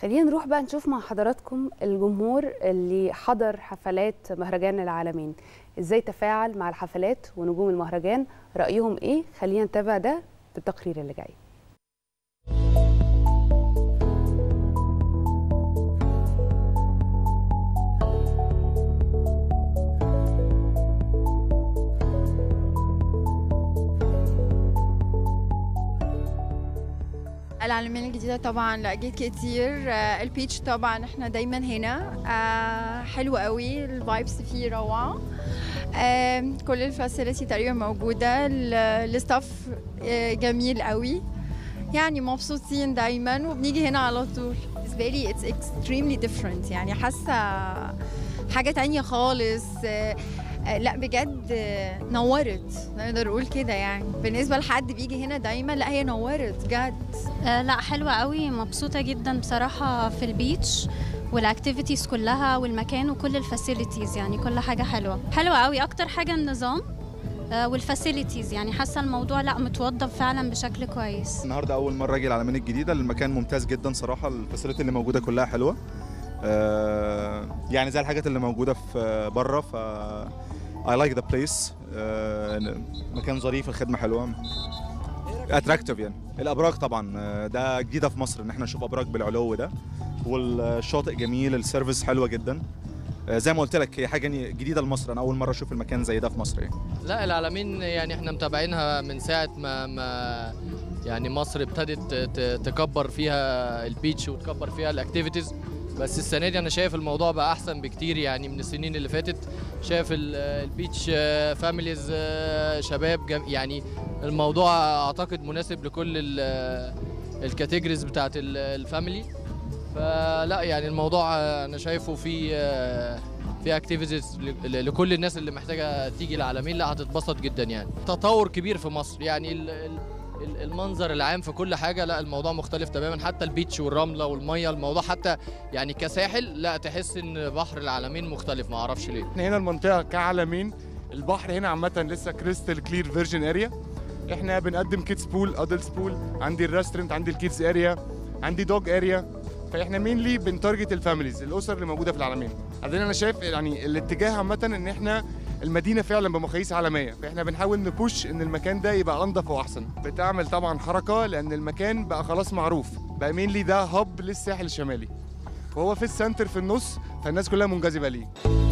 خلينا نروح بقى نشوف مع حضراتكم الجمهور اللي حضر حفلات مهرجان العالمين ازاي تفاعل مع الحفلات ونجوم المهرجان رأيهم ايه خلينا نتابع ده بالتقرير اللي جاي العالمين الجديدة طبعا لقيت كتير آه، البيتش طبعا احنا دايما هنا آه، حلو قوي الفايبس فيه روعة آه، كل الفاسيلتي تقريبا موجودة ال- الستاف آه، جميل قوي يعني مبسوطين دايما وبنيجي هنا على طول بالنسبة لي it's extremely different يعني حاسة حاجة تانية خالص آه، آه، لا بجد آه، نورت نقدر نقول كده يعني بالنسبة لحد بيجي هنا دايما لا هي نورت بجد آه، لا حلوة قوي مبسوطة جدا بصراحة في البيتش والاكتيفيتيز كلها والمكان وكل الفاسيلتيز يعني كل حاجة حلوة حلوة قوي أكتر حاجة النظام آه، والفاسيلتيز يعني حاسة الموضوع لا متوضب فعلا بشكل كويس النهارده اول مره اجي العلمين الجديده المكان ممتاز جدا صراحه الفاسيلتي اللي موجوده كلها حلوه آه، يعني زي الحاجات اللي موجوده في بره ف I like the place آه، مكان ظريف الخدمه حلوه اتراكتيف يعني الابراج طبعا آه، ده جديده في مصر ان احنا نشوف ابراج بالعلو ده والشاطئ جميل السيرفيس حلوه جدا آه، زي ما قلت لك هي حاجه جديده لمصر انا اول مره اشوف المكان زي ده في مصر يعني لا العالمين يعني احنا متابعينها من ساعة ما ما يعني مصر ابتدت ت- تكبر فيها البيتش وتكبر فيها الاكتيفيتيز بس السنة دي انا شايف الموضوع بقى احسن بكتير يعني من السنين اللي فاتت شايف ال- البيتش آه، فاميليز آه، شباب جم- يعني الموضوع اعتقد مناسب لكل ال- الكاتيجوريز بتاعت ال- الفاميلي فلا يعني الموضوع آه، انا شايفه في آه، في اكتيفيتيز لكل الناس اللي محتاجه تيجي العالمين لا هتتبسط جدا يعني تطور كبير في مصر يعني ال- ال- ال- المنظر العام في كل حاجه لا الموضوع مختلف تماما حتى البيتش والرمله والميه الموضوع حتى يعني كساحل لا تحس ان بحر العالمين مختلف ما اعرفش ليه احنا هنا المنطقه كعالمين البحر هنا عامه لسه كريستال كلير فيرجن اريا احنا بنقدم كيدز بول ادلتس بول عندي الريستورنت عندي الكيدز اريا عندي دوج اريا فاحنا مينلي بنتارجت الفاميليز الاسر اللي موجوده في العالمين بعدين انا شايف يعني الاتجاه عامه ان احنا المدينه فعلا بمقاييس عالميه فاحنا بنحاول نبوش ان المكان ده يبقى انضف واحسن بتعمل طبعا حركه لان المكان بقى خلاص معروف بقى مينلي ده هب للساحل الشمالي وهو في السنتر في النص فالناس كلها منجذبه ليه